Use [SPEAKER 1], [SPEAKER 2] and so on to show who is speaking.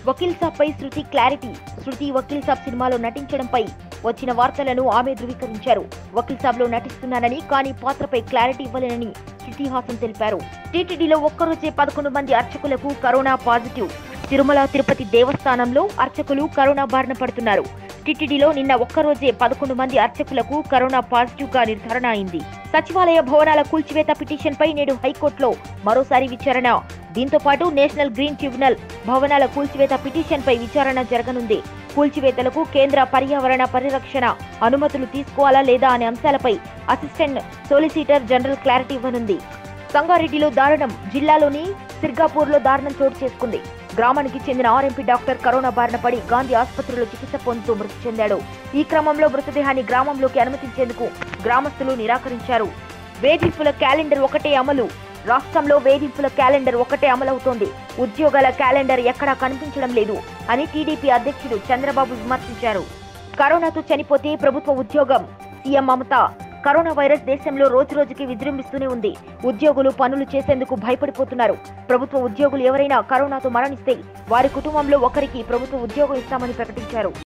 [SPEAKER 1] వకీల్ సాబ్ పై శృతి క్లారిటీ శృతి వకీల్ సాబ్ సినిమాలో నటించడంపై వచ్చిన వార్తలను ఆమె ధృవీకరించారు వకీల్ సాబ్ లో నటిస్తున్నానని కానీ పాత్రపై క్లారిటీ ఇవ్వలేనని శృతి హాసన్ తెలిపారు టీటీడీలో ఒక్కరోజే పదకొండు మంది అర్చకులకు కరోనా పాజిటివ్ తిరుమల తిరుపతి దేవస్థానంలో అర్చకులు కరోనా బారిన పడుతున్నారు టీటీడీలో నిన్న ఒక్కరోజే పదకొండు మంది అర్చకులకు కరోనా పాజిటివ్ గా నిర్ధారణ అయింది సచివాలయ భవనాల కూల్చివేత పిటిషన్ పై నేడు హైకోర్టులో మరోసారి విచారణ దీంతో పాటు నేషనల్ గ్రీన్ ట్రిబ్యునల్ భవనాల కూల్చివేత పిటిషన్ పై విచారణ జరగనుంది కూల్చివేతలకు కేంద్ర పర్యావరణ పరిరక్షణ అనుమతులు తీసుకోవాలా లేదా అనే అంశాలపై అసిస్టెంట్ సోలిసిటర్ జనరల్ క్లారిటీ ఇవ్వనుంది సంగారెడ్డిలో దారుణం జిల్లాలోని సిర్గాపూర్లో దారుణం చోటు చేసుకుంది గ్రామానికి చెందిన ఆర్ఎంపీ డాక్టర్ కరోనా బారిన పడి గాంధీ ఆసుపత్రిలో చికిత్స పొందుతూ మృతి చెందాడు ఈ క్రమంలో మృతదేహాన్ని గ్రామంలోకి అనుమతించేందుకు గ్రామస్తులు నిరాకరించారు వేధింపుల క్యాలెండర్ ఒకటే అమలు రాష్ట్రంలో వేధింపుల క్యాలెండర్ ఒకటే అమలవుతోంది ఉద్యోగాల క్యాలెండర్ ఎక్కడా కనిపించడం లేదు అని టీడీపీ అధ్యక్షుడు చంద్రబాబు విమర్శించారు కరోనాతో చనిపోతే ప్రభుత్వ ఉద్యోగం సీఎం మమత కరోనా వైరస్ దేశంలో రోజురోజుకి విజృంభిస్తూనే ఉంది ఉద్యోగులు పనులు చేసేందుకు భయపడిపోతున్నారు ప్రభుత్వ ఉద్యోగులు ఎవరైనా కరోనాతో మరణిస్తే వారి కుటుంబంలో ఒకరికి ప్రభుత్వ ఉద్యోగం ఇస్తామని ప్రకటించారు